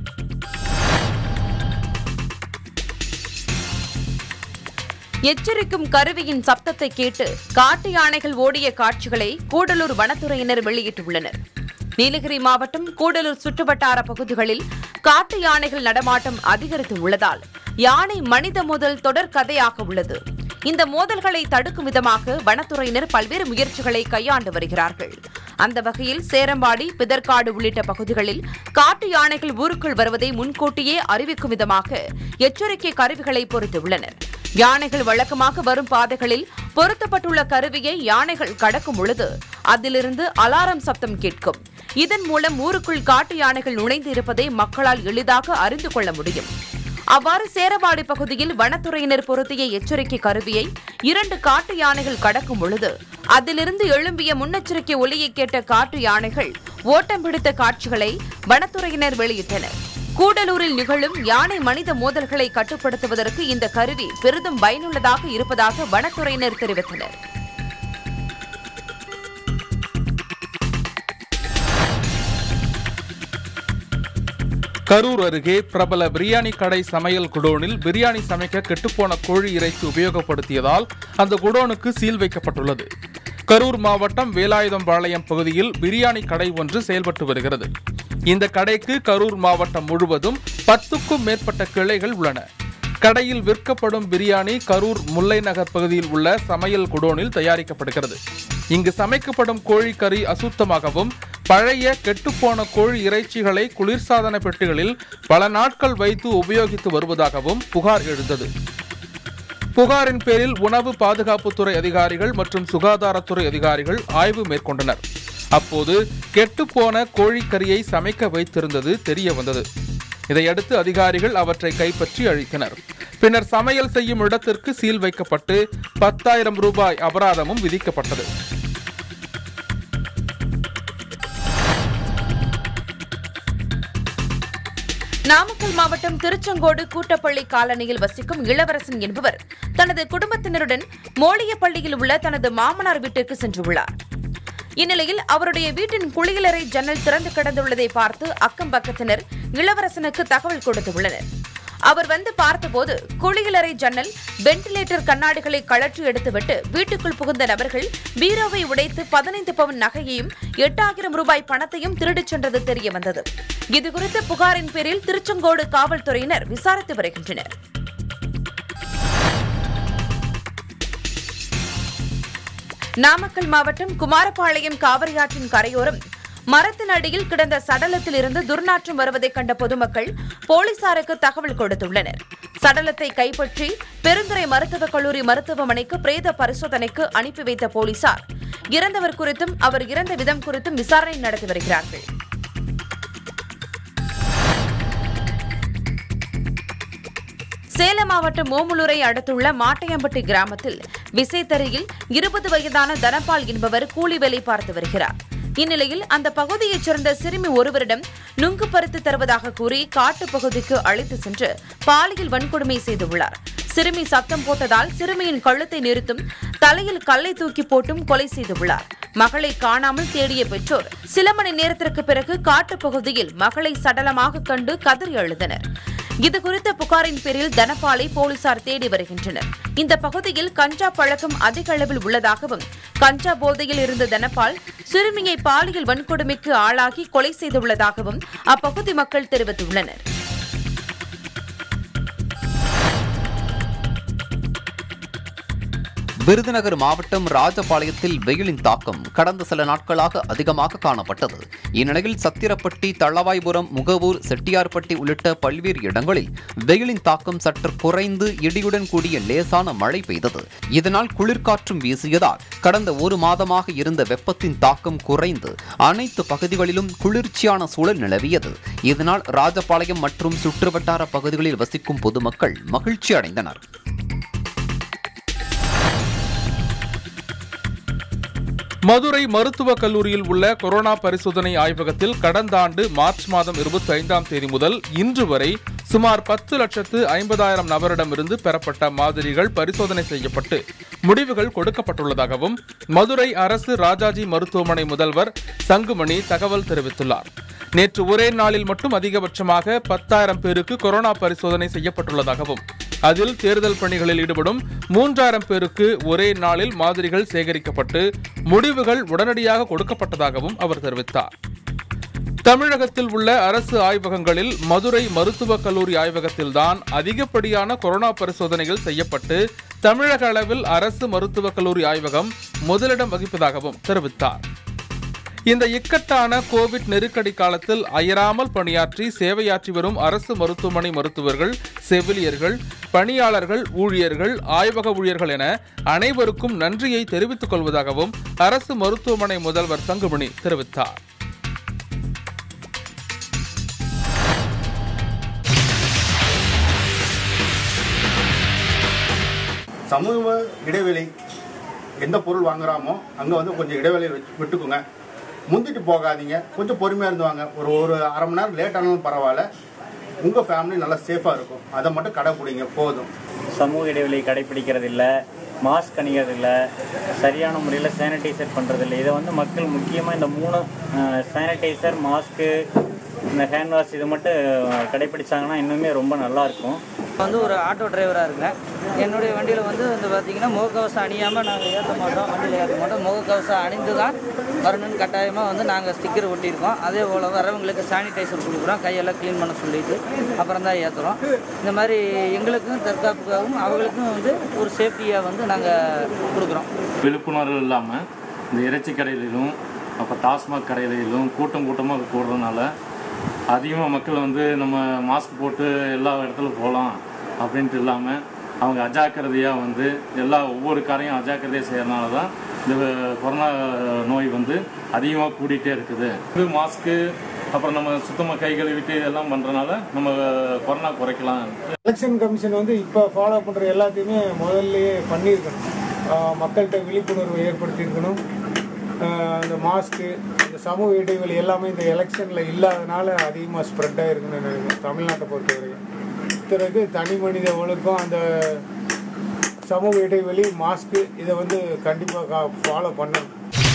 எச்சரிக்கும் கருவியின் சப்தத்தை கேட்டு காட்டு யானைகள் ஓடிய காட்சிகளை கூடலூர் வனத்துறையினர் வெளியிட்டுள்ளனர் நீலகிரி மாவட்டம் கூடலூர் சுற்றுவட்டார பகுதிகளில் காட்டு யானைகள் நடமாட்டம் அதிகரித்து உள்ளதால் யானை மனித மோதல் தொடர் கதையாக உள்ளது இந்த மோதல்களை தடுக்கும் விதமாக வனத்துறையினர் பல்வேறு முயற்சிகளை கையாண்டு வருகிறார்கள் அந்த வகையில் சேரம்பாடி பிதற்காடு உள்ளிட்ட பகுதிகளில் காட்டு யானைகள் ஊருக்குள் வருவதை முன்கூட்டியே அறிவிக்கும் விதமாக எச்சரிக்கை கருவிகளை பொருத்தியுள்ளனர் யானைகள் வழக்கமாக வரும் பாதைகளில் பொருத்தப்பட்டுள்ள கருவியை யானைகள் கடக்கும் பொழுது அதிலிருந்து அலாரம் சப்தம் கேட்கும் இதன் மூலம் ஊருக்குள் காட்டு யானைகள் நுழைந்து இருப்பதை மக்களால் எளிதாக அறிந்து கொள்ள முடியும் அவ்வாறு சேரவாடி பகுதியில் வனத்துறையினர் பொருத்திய எச்சரிக்கை கருவியை இரண்டு காட்டு யானைகள் கடக்கும் பொழுது அதிலிருந்து எழும்பிய முன்னெச்சரிக்கை ஒலியை கேட்ட காட்டு யானைகள் ஓட்டம் பிடித்த காட்சிகளை வனத்துறையினர் வெளியிட்டனர் கூடலூரில் நிகழும் யானை மனித மோதல்களை கட்டுப்படுத்துவதற்கு இந்த கருவி பெரிதும் பயனுள்ளதாக இருப்பதாக வனத்துறையினர் தெரிவித்தனர் கரூர் அருகே பிரபல பிரியாணி கடை சமையல் குடோனில் பிரியாணி சமைக்க கெட்டுப்போன கோழி இறைச்சி உபயோகப்படுத்தியதால் அந்த குடோனுக்கு சீல் வைக்கப்பட்டுள்ளது கரூர் மாவட்டம் வேலாயுதம்பாளையம் பகுதியில் பிரியாணி கடை ஒன்று செயல்பட்டு வருகிறது இந்த கடைக்கு கரூர் மாவட்டம் முழுவதும் பத்துக்கும் மேற்பட்ட கிளைகள் உள்ளன கடையில் விற்கப்படும் பிரியாணி கரூர் முல்லை நகர் பகுதியில் உள்ள சமையல் குடோனில் தயாரிக்கப்படுகிறது இங்கு சமைக்கப்படும் கோழிக்கறி அசுத்தமாகவும் பழைய கெட்டுப்போன கோழி இறைச்சிகளை குளிர்சாதன பெட்டிகளில் பல நாட்கள் வைத்து உபயோகித்து வருவதாகவும் புகார் எழுந்தது புகாரின் பேரில் உணவு பாதுகாப்புத்துறை அதிகாரிகள் மற்றும் சுகாதாரத்துறை அதிகாரிகள் ஆய்வு மேற்கொண்டனர் அப்போது கெட்டுப்போன கோழிக்கறியை சமைக்க வைத்திருந்தது தெரிய வந்தது இதையடுத்து அதிகாரிகள் அவற்றை கைப்பற்றி அழித்தனர் பின்னர் சமையல் செய்யும் இடத்திற்கு சீல் வைக்கப்பட்டு பத்தாயிரம் ரூபாய் அபராதமும் விதிக்கப்பட்டது நாமக்கல் மாவட்டம் திருச்செங்கோடு கூட்டப்பள்ளி காலனியில் வசிக்கும் இளவரசன் என்பவர் தனது குடும்பத்தினருடன் மோளியப்பள்ளியில் உள்ள தனது மாமனார் வீட்டிற்கு சென்றுள்ளார் இந்நிலையில் அவருடைய வீட்டின் குளியலறை ஜன்னல் திறந்து கிடந்துள்ளதை பார்த்து அக்கம் பக்கத்தினர் இளவரசனுக்கு தகவல் கொடுத்துள்ளனர் அவர் வந்து பார்த்தபோது குளியலறை ஜன்னல் வென்டிலேட்டர் கண்ணாடிகளை கழற்றி எடுத்துவிட்டு வீட்டுக்குள் புகுந்த நபர்கள் பீரோவை உடைத்து பதினைந்து பவுன் நகையையும் எட்டாயிரம் ரூபாய் பணத்தையும் திருடிச் சென்றது தெரிய வந்தது இதுகுறித்த புகாரின் பேரில் திருச்செங்கோடு காவல்துறையினர் விசாரித்து வருகின்றனர் நாமக்கல் மாவட்டம் குமாரபாளையம் காவிரியாற்றின் கரையோரம் மரத்தின் அடியில் கிடந்த சடலத்தில் இருந்து துர்நாற்றம் வருவதைக் கண்ட பொதுமக்கள் போலீசாருக்கு தகவல் கொடுத்துள்ளனர் சடலத்தை கைப்பற்றி பெருந்துறை மருத்துவக் கல்லூரி மருத்துவமனைக்கு பிரேத பரிசோதனைக்கு அனுப்பி வைத்த போலீசார் இறந்தவர் குறித்தும் அவர் இறந்த விதம் குறித்தும் விசாரணை நடத்தி வருகிறார்கள் சேலம் மாவட்டம் ஓமுலூரை அடுத்துள்ள மாட்டையம்பட்டி கிராமத்தில் விசைத்தறியில் இருபது வயதான தனபால் என்பவர் கூலி வேலை பார்த்து வருகிறார் இந்நிலையில் அந்த பகுதியைச் சேர்ந்த சிறுமி ஒருவரிடம் நுங்கு பறித்து தருவதாக கூறி காட்டுப் பகுதிக்கு அழைத்து சென்று பாலியல் வன்கொடுமை செய்துள்ளார் சிறுமி சத்தம் போட்டதால் சிறுமியின் கழுத்தை நிறுத்தும் தலையில் கல்லை தூக்கி போட்டும் கொலை செய்துள்ளார் மகளை காணாமல் தேடிய பெற்றோர் சில மணி நேரத்திற்கு பிறகு காட்டுப் பகுதியில் மகளை சடலமாக கண்டு கதறி அழுதனர் இது குறித்த புகாரின் பேரில் தனபாலை போலீசார் தேடி வருகின்றனர் இந்த பகுதியில் கஞ்சா பழக்கம் அதிக அளவில் உள்ளதாகவும் கஞ்சா போதையில் இருந்த தனபால் சிறுமியை பாலியல் வன்கொடுமைக்கு ஆளாகி கொலை செய்துள்ளதாகவும் அப்பகுதி மக்கள் தெரிவித்துள்ளனர் விருதுநகர் மாவட்டம் ராஜபாளையத்தில் வெயிலின் தாக்கம் கடந்த சில நாட்களாக அதிகமாக காணப்பட்டது இந்நிலையில் சத்திரப்பட்டி தளவாய்புரம் முகவூர் செட்டியார்பட்டி உள்ளிட்ட பல்வேறு இடங்களில் வெயிலின் தாக்கம் சற்று குறைந்து இடியுடன் கூடிய லேசான மழை பெய்தது இதனால் குளிர்காற்றும் வீசியதால் கடந்த ஒரு மாதமாக இருந்த வெப்பத்தின் தாக்கம் குறைந்து அனைத்து பகுதிகளிலும் குளிர்ச்சியான சூழல் நிலவியது இதனால் ராஜபாளையம் மற்றும் சுற்றுவட்டார பகுதிகளில் வசிக்கும் பொதுமக்கள் மகிழ்ச்சி அடைந்தனர் மதுரை மருத்துவக் கல்லூரியில் உள்ள கொரோனா பரிசோதனை ஆய்வகத்தில் கடந்த ஆண்டு மார்ச் மாதம் இருபத்தி ஐந்தாம் தேதி முதல் இன்று வரை சுமார் பத்து லட்சத்து ஐம்பதாயிரம் நபரிடமிருந்து பெறப்பட்ட மாதிரிகள் பரிசோதனை செய்யப்பட்டு முடிவுகள் கொடுக்கப்பட்டுள்ளதாகவும் மதுரை அரசு ராஜாஜி மருத்துவமனை முதல்வர் சங்குமணி தகவல் தெரிவித்துள்ளார் நேற்று ஒரே நாளில் மட்டும் அதிகபட்சமாக பத்தாயிரம் பேருக்கு கொரோனா பரிசோதனை செய்யப்பட்டுள்ளதாகவும் அதில் தேர்தல் பணிகளில் ஈடுபடும் மூன்றாயிரம் பேருக்கு ஒரே நாளில் மாதிரிகள் சேகரிக்கப்பட்டு முடிவுகள் உடனடியாக கொடுக்கப்பட்டதாகவும் அவர் தெரிவித்தார் தமிழகத்தில் உள்ள அரசு ஆய்வகங்களில் மதுரை மருத்துவக் கல்லூரி ஆய்வகத்தில்தான் அதிகப்படியான கொரோனா பரிசோதனைகள் செய்யப்பட்டு தமிழக அளவில் அரசு மருத்துவக் கல்லூரி ஆய்வகம் முதலிடம் வகிப்பதாகவும் தெரிவித்தார் இந்த இக்கட்டான கோவிட் நெருக்கடி காலத்தில் அயராமல் பணியாற்றி சேவையாற்றி வரும் அரசு மருத்துவமனை மருத்துவர்கள் செவிலியர்கள் பணியாளர்கள் ஊழியர்கள் ஆய்வக ஊழியர்கள் என அனைவருக்கும் நன்றியை தெரிவித்துக் கொள்வதாகவும் அரசு மருத்துவமனை முதல்வர் சங்குமணி தெரிவித்தார் சமூக இடைவெளி எந்த பொருள் வாங்குறாமோ அங்கே வந்து கொஞ்சம் இடைவெளி வச்சு விட்டுக்குங்க முந்திட்டு போகாதீங்க கொஞ்சம் பொறுமையாக இருந்து வாங்க ஒரு ஒரு அரை மணி நேரம் லேட் ஆனாலும் பரவாயில்ல உங்கள் ஃபேமிலி நல்லா சேஃபாக இருக்கும் அதை மட்டும் கடைப்பிடிங்க போதும் சமூக இடைவெளி கடைபிடிக்கிறது இல்லை மாஸ்க் அணிகிறது இல்லை சரியான முறையில் சானிடைசர் பண்ணுறது இல்லை இதை வந்து மக்கள் முக்கியமாக இந்த மூணு சானிடைசர் மாஸ்க்கு இந்த ஹேண்ட் வாஷ் இது மட்டும் கடைப்பிடிச்சாங்கன்னா இன்னுமே ரொம்ப நல்லா இருக்கும் வந்து ஒரு ஆட்டோ டிரைவராக இருக்கேன் என்னுடைய வண்டியில் வந்து வந்து பார்த்தீங்கன்னா முகக்கவசம் அணியாமல் நாங்கள் ஏற்ற மாட்டோம் வண்டியில் ஏற்ற மாட்டோம் முகக்கவசம் அணிந்து தான் வரணும்னு கட்டாயமாக வந்து நாங்கள் ஸ்டிக்கர் ஒட்டியிருக்கோம் அதே போல் வரவங்களுக்கு சானிடைசர் கொடுக்குறோம் கையெல்லாம் க்ளீன் பண்ண சொல்லிட்டு அப்புறம் தான் ஏற்றுறோம் இந்த மாதிரி எங்களுக்கும் தற்காப்புக்காகவும் அவங்களுக்கும் வந்து ஒரு சேஃப்டியாக வந்து நாங்கள் கொடுக்குறோம் விழிப்புணர்வு இல்லாமல் இந்த இறைச்சி கடைகளிலும் அப்போ டாஸ்மாக் கடைகளிலும் கூட்டம் கூட்டமாக கூடுறதுனால அதிகமாக மக்கள் வந்து நம்ம மாஸ்க் போட்டு எல்லா இடத்துலையும் போகலாம் அப்படின்ட்டு இல்லாமல் அவங்க அஜாக்கிரதையாக வந்து எல்லா ஒவ்வொரு காரையும் அஜாக்கிரதையாக செய்கிறனால தான் இந்த கொரோனா நோய் வந்து அதிகமாக கூடிட்டே இருக்குது இது மாஸ்க்கு அப்புறம் நம்ம சுத்தமாக கை கழுவிட்டு இதெல்லாம் பண்ணுறனால நம்ம கொரோனா குறைக்கலாம் எலெக்ஷன் கமிஷன் வந்து இப்போ ஃபாலோ பண்ணுற எல்லாத்தையுமே முதல்லயே பண்ணியிருக்கணும் ஆஹ் மக்கள்கிட்ட விழிப்புணர்வு ஏற்படுத்தியிருக்கணும் ஆஹ் இந்த மாஸ்க்கு இந்த சமூக இடைவெளி எல்லாமே இந்த எலெக்ஷனில் இல்லாதனால அதிகமாக ஸ்ப்ரெட் ஆகிருக்குன்னு நினைக்கிறேன் தமிழ்நாட்டை பொறுத்தவரைக்கும் பிறகு தனி மனித ஒழுக்கம் அந்த சமூக இடைவெளி மாஸ்க்கு இதை வந்து கண்டிப்பாக ஃபாலோ பண்ணணும்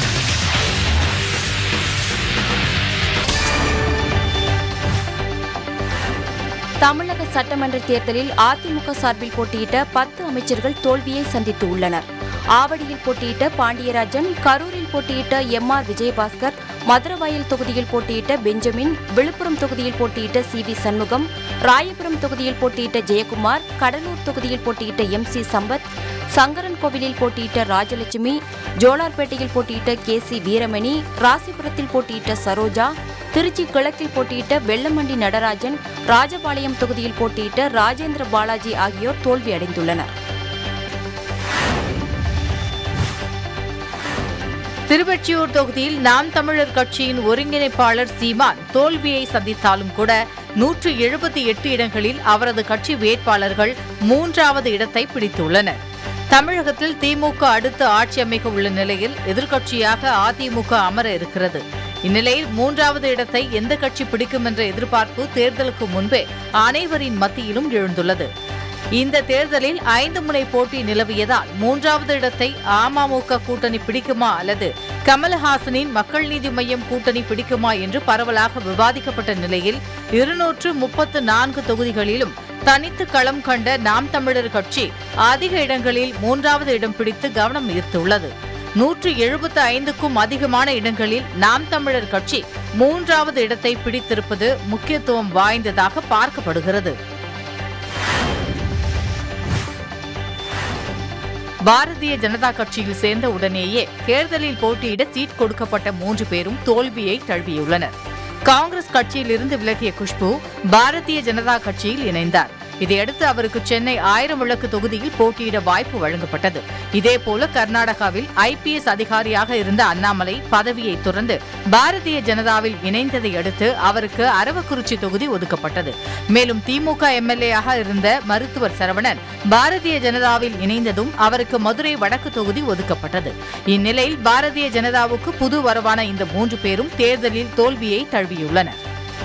தமிழக சட்டமன்ற தேர்தலில் அதிமுக சார்பில் போட்டியிட்ட பத்து அமைச்சர்கள் தோல்வியை சந்தித்து உள்ளனர் ஆவடியில் போட்டியிட்ட பாண்டியராஜன் கரூரில் போட்டியிட்ட எம் ஆர் விஜயபாஸ்கர் மதுரவாயல் தொகுதியில் போட்டியிட்ட பெஞ்சமின் விழுப்புரம் தொகுதியில் போட்டியிட்ட சி வி சண்முகம் ராயபுரம் தொகுதியில் போட்டியிட்ட ஜெயக்குமார் கடலூர் தொகுதியில் போட்டியிட்ட எம் சி சம்பத் சங்கரன் கோவிலில் போட்டியிட்ட ராஜலட்சுமி ஜோலார்பேட்டையில் போட்டியிட்ட கே சி வீரமணி ராசிபுரத்தில் போட்டியிட்ட சரோஜா திருச்சி கிழக்கில் போட்டியிட்ட வெள்ளமண்டி நடராஜன் ராஜபாளையம் தொகுதியில் போட்டியிட்ட ராஜேந்திர பாலாஜி ஆகியோர் தோல்வி அடைந்துள்ளனர் திருவெற்றியூர் தொகுதியில் நாம் தமிழர் கட்சியின் ஒருங்கிணைப்பாளர் சீமான் தோல்வியை சந்தித்தாலும் கூட நூற்று எழுபத்தி எட்டு இடங்களில் அவரது கட்சி வேட்பாளர்கள் மூன்றாவது இடத்தை பிடித்துள்ளனர் தமிழகத்தில் திமுக அடுத்து ஆட்சி அமைக்க உள்ள நிலையில் எதிர்க்கட்சியாக அதிமுக அமர இருக்கிறது இந்நிலையில் மூன்றாவது இடத்தை எந்த கட்சி பிடிக்கும் என்ற எதிர்பார்ப்பு தேர்தலுக்கு முன்பே அனைவரின் மத்தியிலும் எழுந்துள்ளது இந்த தேர்தலில் ஐந்து முனை போட்டி நிலவியதால் மூன்றாவது இடத்தை அமமுக கூட்டணி பிடிக்குமா அல்லது கமலஹாசனின் மக்கள் நீதி மய்யம் கூட்டணி பிடிக்குமா என்று பரவலாக விவாதிக்கப்பட்ட நிலையில் இருநூற்று முப்பத்து நான்கு தொகுதிகளிலும் தனித்து களம் கண்ட நாம் தமிழர் கட்சி அதிக இடங்களில் மூன்றாவது இடம் பிடித்து கவனம் ஈர்த்துள்ளது நூற்று எழுபத்து ஐந்துக்கும் அதிகமான இடங்களில் நாம் தமிழர் கட்சி மூன்றாவது இடத்தை பிடித்திருப்பது முக்கியத்துவம் வாய்ந்ததாக பார்க்கப்படுகிறது பாரதிய ஜனதா கட்சியில் சேர்ந்த உடனேயே தேர்தலில் போட்டியிட சீட் கொடுக்கப்பட்ட மூன்று பேரும் தோல்வியை தழுவியுள்ளனர் காங்கிரஸ் கட்சியிலிருந்து விலகிய குஷ்பு பாரதிய ஜனதா கட்சியில் இணைந்தார் இதையடுத்து அவருக்கு சென்னை ஆயிரம் விளக்கு தொகுதியில் போட்டியிட வாய்ப்பு வழங்கப்பட்டது இதேபோல கர்நாடகாவில் ஐபிஎஸ் அதிகாரியாக இருந்த அண்ணாமலை பதவியை துறந்து பாரதிய ஜனதாவில் இணைந்ததை அடுத்து அவருக்கு அரவக்குறிச்சி தொகுதி ஒதுக்கப்பட்டது மேலும் திமுக எம்எல்ஏயாக இருந்த மருத்துவர் சரவணன் பாரதிய ஜனதாவில் இணைந்ததும் அவருக்கு மதுரை வடக்கு தொகுதி ஒதுக்கப்பட்டது இந்நிலையில் பாரதிய ஜனதாவுக்கு புது வரவான இந்த மூன்று பேரும் தேர்தலில் தோல்வியை தழுவியுள்ளனர்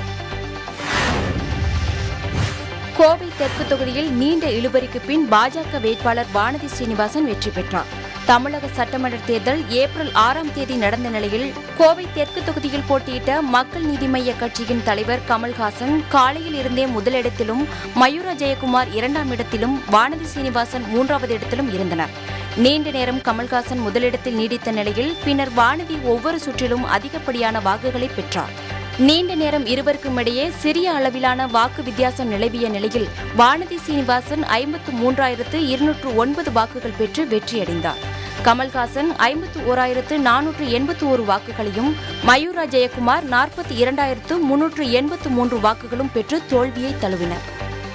கோவை தெற்கு தொகுதியில் நீண்ட இழுபறிக்கு பின் பாஜக வேட்பாளர் வானதி ஸ்ரீனிவாசன் வெற்றி பெற்றார் தமிழக சட்டமன்ற தேர்தல் ஏப்ரல் ஆறாம் தேதி நடந்த நிலையில் கோவை தெற்கு தொகுதியில் போட்டியிட்ட மக்கள் நீதி மய்ய கட்சியின் தலைவர் கமல்ஹாசன் காலையில் இருந்தே முதலிடத்திலும் மயூரா ஜெயக்குமார் இரண்டாம் இடத்திலும் வானதி சீனிவாசன் மூன்றாவது இடத்திலும் இருந்தனர் நீண்ட நேரம் கமல்ஹாசன் முதலிடத்தில் நீடித்த நிலையில் பின்னர் வானதி ஒவ்வொரு சுற்றிலும் அதிகப்படியான வாக்குகளை பெற்றார் நீண்ட நேரம் இருவருக்கும் இடையே சிறிய அளவிலான வாக்கு வித்தியாசம் நிலவிய நிலையில் வானதி சீனிவாசன் ஐம்பத்து மூன்றாயிரத்து இருநூற்று ஒன்பது வாக்குகள் பெற்று வெற்றியடைந்தார் கமல்ஹாசன் ஐம்பத்து ஓராயிரத்து நானூற்று எண்பத்து ஒரு வாக்குகளையும் மயூரா ஜெயக்குமார் நாற்பத்தி இரண்டாயிரத்து முன்னூற்று எண்பத்து மூன்று வாக்குகளும் பெற்று தோல்வியை தழுவினர்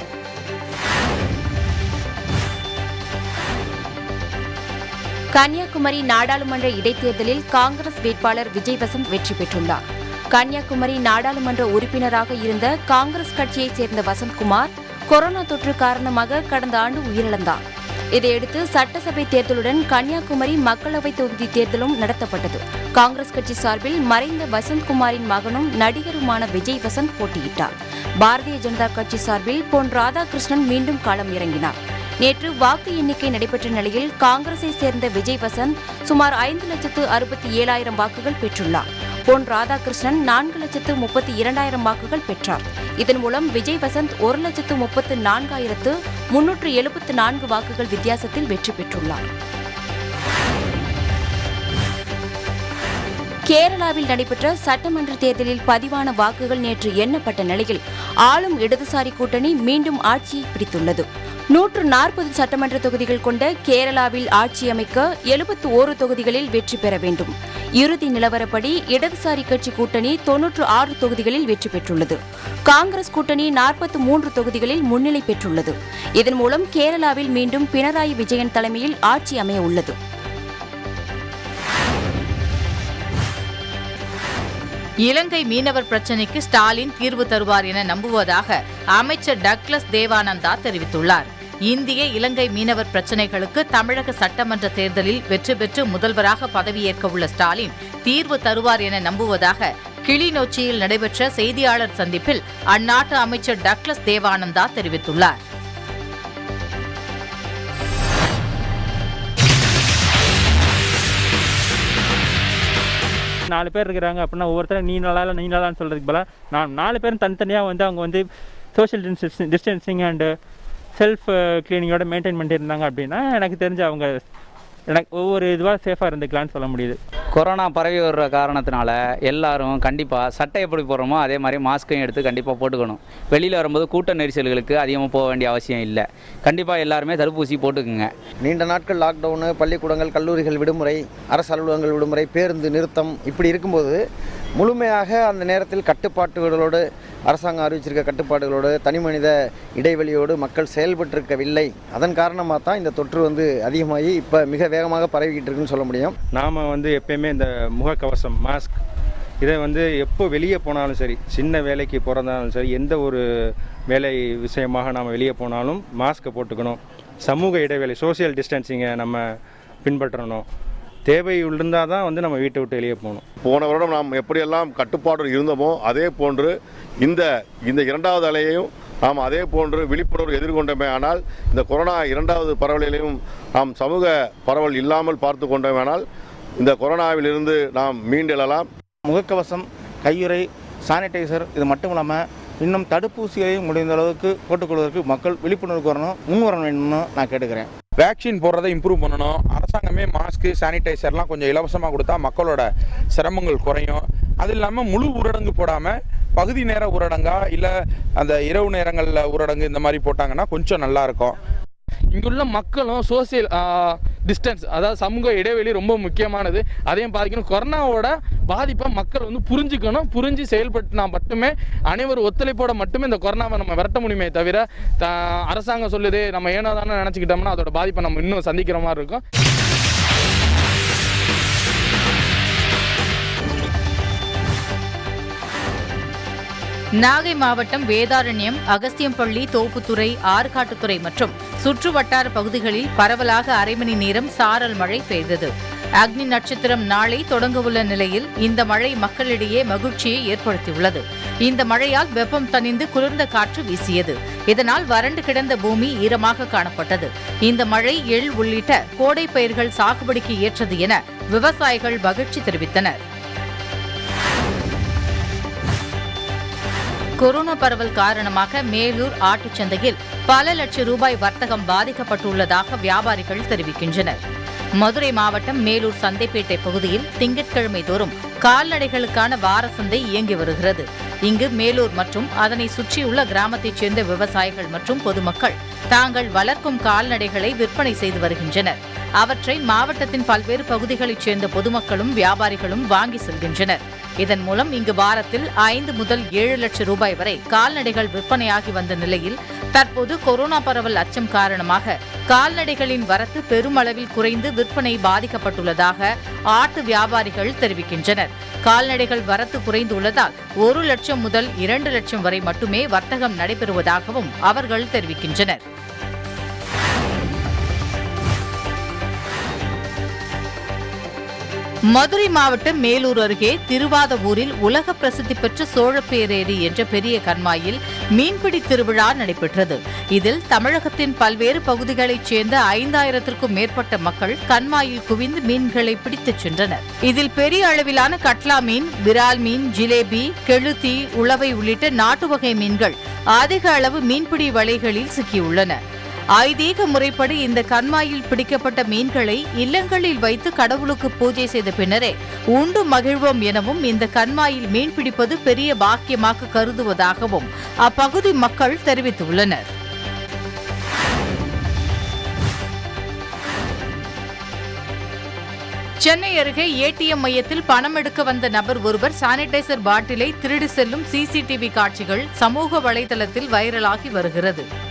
கன்னியாகுமரி நாடாளுமன்ற இடைத்தேர்தலில் காங்கிரஸ் வேட்பாளர் விஜய் வசந்த் வெற்றி பெற்றுள்ளார் கன்னியாகுமரி நாடாளுமன்ற உறுப்பினராக இருந்த காங்கிரஸ் கட்சியைச் சேர்ந்த வசந்த்குமார் கொரோனா தொற்று காரணமாக கடந்த ஆண்டு உயிரிழந்தார் இதையடுத்து சட்டசபை தேர்தலுடன் கன்னியாகுமரி மக்களவைத் தொகுதி தேர்தலும் நடத்தப்பட்டது காங்கிரஸ் கட்சி சார்பில் மறைந்த வசந்த்குமாரின் மகனும் நடிகருமான விஜய் வசந்த் போட்டியிட்டார் பாரதிய ஜனதா கட்சி சார்பில் பொன் ராதாகிருஷ்ணன் மீண்டும் களம் இறங்கினார் நேற்று வாக்கு எண்ணிக்கை நடைபெற்ற நிலையில் காங்கிரஸை சேர்ந்த விஜய் வசந்த் சுமார் ஐந்து லட்சத்து அறுபத்தி ஏழாயிரம் வாக்குகள் பெற்றுள்ளார் பொன் ராதாகிருஷ்ணன் நான்கு லட்சத்து முப்பத்தி இரண்டாயிரம் வாக்குகள் பெற்றார் இதன் மூலம் விஜய் வசந்த் ஒரு லட்சத்து முப்பத்து நான்காயிரத்து முன்னூற்று எழுபத்து நான்கு வாக்குகள் வித்தியாசத்தில் வெற்றி பெற்றுள்ளார் கேரளாவில் நடைபெற்ற சட்டமன்ற தேர்தலில் பதிவான வாக்குகள் நேற்று எண்ணப்பட்ட நிலையில் ஆளும் இடதுசாரி கூட்டணி மீண்டும் ஆட்சியை பிடித்துள்ளது நூற்று நாற்பது சட்டமன்ற தொகுதிகள் கொண்ட கேரளாவில் ஆட்சி அமைக்க எழுபத்து ஓரு தொகுதிகளில் வெற்றி பெற வேண்டும் இறுதி நிலவரப்படி இடதுசாரி கட்சி கூட்டணி தொன்னூற்று ஆறு தொகுதிகளில் வெற்றி பெற்றுள்ளது காங்கிரஸ் கூட்டணி நாற்பத்து மூன்று தொகுதிகளில் முன்னிலை பெற்றுள்ளது இதன் மூலம் கேரளாவில் மீண்டும் பினராயி விஜயன் தலைமையில் ஆட்சி அமைய உள்ளது இலங்கை மீனவர் பிரச்சினைக்கு ஸ்டாலின் தீர்வு தருவார் என நம்புவதாக அமைச்சர் டக்ளஸ் தேவானந்தா தெரிவித்துள்ளார் இந்திய இலங்கை மீனவர் பிரச்சினைகளுக்கு தமிழக சட்டமன்ற தேர்தலில் வெற்றி பெற்று முதல்வராக பதவியேற்க உள்ள ஸ்டாலின் தீர்வு தருவார் என நம்புவதாக கிளிநொச்சியில் நடைபெற்ற செய்தியாளர் சந்திப்பில் அந்நாட்டு அமைச்சர் டக்ளஸ் தேவானந்தா தெரிவித்துள்ளார் நாலு பேர் இருக்கிறாங்க அப்படின்னா ஒவ்வொருத்தரும் நீ நல்லா இல்லை நீ நல்லான்னு சொல்கிறதுக்கு பதிலாக நான் நாலு பேரும் தனித்தனியாக வந்து அவங்க வந்து social distance distancing and self க்ளீனிங்கோட மெயின்டைன் பண்ணிட்டு இருந்தாங்க அப்படின்னா எனக்கு தெரிஞ்சு அவங்க எனக்கு ஒவ்வொரு இதுவாக சேஃபாக இருந்துக்கலாம்னு சொல்ல முடியுது கொரோனா பரவி வர்ற காரணத்தினால எல்லாரும் கண்டிப்பாக சட்டை எப்படி போடுறோமோ அதே மாதிரி மாஸ்க்கையும் எடுத்து கண்டிப்பாக போட்டுக்கணும் வெளியில் வரும்போது கூட்ட நெரிசல்களுக்கு அதிகமாக போக வேண்டிய அவசியம் இல்லை கண்டிப்பாக எல்லாருமே தடுப்பூசி போட்டுக்குங்க நீண்ட நாட்கள் லாக்டவுனு பள்ளிக்கூடங்கள் கல்லூரிகள் விடுமுறை அரசு அலுவலகங்கள் விடுமுறை பேருந்து நிறுத்தம் இப்படி இருக்கும்போது முழுமையாக அந்த நேரத்தில் கட்டுப்பாட்டுகளோடு அரசாங்கம் அறிவிச்சிருக்க கட்டுப்பாடுகளோடு தனிமனித இடைவெளியோடு மக்கள் செயல்பட்டிருக்கவில்லை அதன் காரணமாக தான் இந்த தொற்று வந்து அதிகமாகி இப்போ மிக வேகமாக பரவிக்கிட்டு இருக்குன்னு சொல்ல முடியும் நாம் வந்து எப்பயுமே இந்த முகக்கவசம் மாஸ்க் இதை வந்து எப்போ வெளியே போனாலும் சரி சின்ன வேலைக்கு போகிறதாலும் சரி எந்த ஒரு வேலை விஷயமாக நாம் வெளியே போனாலும் மாஸ்க்கை போட்டுக்கணும் சமூக இடைவேளை சோஷியல் டிஸ்டன்சிங்கை நம்ம பின்பற்றணும் தேவை இருந்தால் தான் வந்து நம்ம வீட்டை விட்டு வெளியே போகணும் போன வருடம் நாம் எப்படியெல்லாம் கட்டுப்பாடு இருந்தோமோ அதே போன்று இந்த இந்த இரண்டாவது அலையையும் நாம் அதே போன்று விழிப்புணர்வு எதிர்கொண்டோமே ஆனால் இந்த கொரோனா இரண்டாவது பரவலிலையும் நாம் சமூக பரவல் இல்லாமல் பார்த்து கொண்டோமேனால் இந்த கொரோனாவிலிருந்து நாம் மீண்டெழலாம் முகக்கவசம் கையுறை சானிடைசர் இது மட்டும் இல்லாமல் இன்னும் தடுப்பூசிகளையும் முடிந்த அளவுக்கு போட்டுக்கொள்வதற்கு மக்கள் விழிப்புணர்வு வரணும் முன் வர வேண்டும்னு நான் கேட்டுக்கிறேன் வேக்சின் போடுறதை இம்ப்ரூவ் பண்ணணும் அரசாங்கமே மாஸ்க்கு சானிடைசர்லாம் கொஞ்சம் இலவசமாக கொடுத்தா மக்களோட சிரமங்கள் குறையும் அது இல்லாமல் முழு ஊரடங்கு போடாமல் பகுதி நேர ஊரடங்கா இல்லை அந்த இரவு நேரங்களில் ஊரடங்கு இந்த மாதிரி போட்டாங்கன்னா கொஞ்சம் நல்லா இருக்கும் இங்குள்ள மக்களும் சோசியல் டிஸ்டன்ஸ் அதாவது சமூக இடைவெளி ரொம்ப முக்கியமானது அதையும் பாதிக்கணும் கொரோனாவோட பாதிப்பை மக்கள் வந்து புரிஞ்சுக்கணும் புரிஞ்சு செயல்பட்டுனா மட்டுமே அனைவரும் ஒத்துழைப்போட மட்டுமே இந்த கொரோனாவை நம்ம விரட்ட முடியுமே தவிர த- அரசாங்கம் சொல்லுது நம்ம ஏனோ தானே நினச்சிக்கிட்டோம்னா அதோட பாதிப்பை நம்ம இன்னும் சந்திக்கிற மாதிரி இருக்கும் நாகை மாவட்டம் வேதாரண்யம் அகஸ்தியம்பள்ளி தோப்புத்துறை ஆற்காட்டுத்துறை மற்றும் சுற்று வட்டார பகுதிகளில் பரவலாக அரை மணி நேரம் சாரல் மழை பெய்தது அக்னி நட்சத்திரம் நாளை தொடங்கவுள்ள நிலையில் இந்த மழை மக்களிடையே மகிழ்ச்சியை ஏற்படுத்தியுள்ளது இந்த மழையால் வெப்பம் தணிந்து குளிர்ந்த காற்று வீசியது இதனால் வறண்டு கிடந்த பூமி ஈரமாக காணப்பட்டது இந்த மழை எள் உள்ளிட்ட கோடை பயிர்கள் சாகுபடிக்கு ஏற்றது என விவசாயிகள் மகிழ்ச்சி தெரிவித்தனர் கொரோனா பரவல் காரணமாக மேலூர் ஆட்டுச் சந்தையில் பல லட்சம் ரூபாய் வர்த்தகம் பாதிக்கப்பட்டுள்ளதாக வியாபாரிகள் தெரிவிக்கின்றனர் மதுரை மாவட்டம் மேலூர் சந்தைப்பேட்டை பகுதியில் திங்கட்கிழமை தோறும் கால்நடைகளுக்கான வார சந்தை இயங்கி வருகிறது இங்கு மேலூர் மற்றும் அதனை சுற்றியுள்ள கிராமத்தைச் சேர்ந்த விவசாயிகள் மற்றும் பொதுமக்கள் தாங்கள் வளர்க்கும் கால்நடைகளை விற்பனை செய்து வருகின்றனர் அவற்றை மாவட்டத்தின் பல்வேறு பகுதிகளைச் சேர்ந்த பொதுமக்களும் வியாபாரிகளும் வாங்கி செல்கின்றனர் இதன் மூலம் இங்கு வாரத்தில் ஐந்து முதல் ஏழு லட்சம் ரூபாய் வரை கால்நடைகள் விற்பனையாகி வந்த நிலையில் தற்போது கொரோனா பரவல் அச்சம் காரணமாக கால்நடைகளின் வரத்து பெருமளவில் குறைந்து விற்பனை பாதிக்கப்பட்டுள்ளதாக ஆட்டு வியாபாரிகள் தெரிவிக்கின்றனர் கால்நடைகள் வரத்து குறைந்துள்ளதால் ஒரு லட்சம் முதல் இரண்டு லட்சம் வரை மட்டுமே வர்த்தகம் நடைபெறுவதாகவும் அவர்கள் தெரிவிக்கின்றனர் மதுரை மாவட்டம் மேலூர் அருகே திருவாதவூரில் உலக பிரசித்தி பெற்ற சோழப்பேரேரி என்ற பெரிய கண்மாயில் மீன்பிடி திருவிழா நடைபெற்றது இதில் தமிழகத்தின் பல்வேறு பகுதிகளைச் சேர்ந்த ஐந்தாயிரத்திற்கும் மேற்பட்ட மக்கள் கண்மாயில் குவிந்து மீன்களை பிடித்துச் சென்றனர் இதில் பெரிய அளவிலான கட்லா மீன் விரால் மீன் ஜிலேபி கெளுத்தி உளவை உள்ளிட்ட நாட்டு வகை மீன்கள் அதிக அளவு மீன்பிடி வலைகளில் சிக்கியுள்ளன ஐதீக முறைப்படி இந்த கண்மாயில் பிடிக்கப்பட்ட மீன்களை இல்லங்களில் வைத்து கடவுளுக்கு பூஜை செய்த பின்னரே உண்டு மகிழ்வோம் எனவும் இந்த கண்மாயில் மீன் பிடிப்பது பெரிய பாக்கியமாக கருதுவதாகவும் அப்பகுதி மக்கள் தெரிவித்துள்ளனர் சென்னை அருகே ஏடிஎம் மையத்தில் பணம் எடுக்க வந்த நபர் ஒருவர் சானிடைசர் பாட்டிலை திருடி செல்லும் சிசிடிவி காட்சிகள் சமூக வலைதளத்தில் வைரலாகி வருகிறது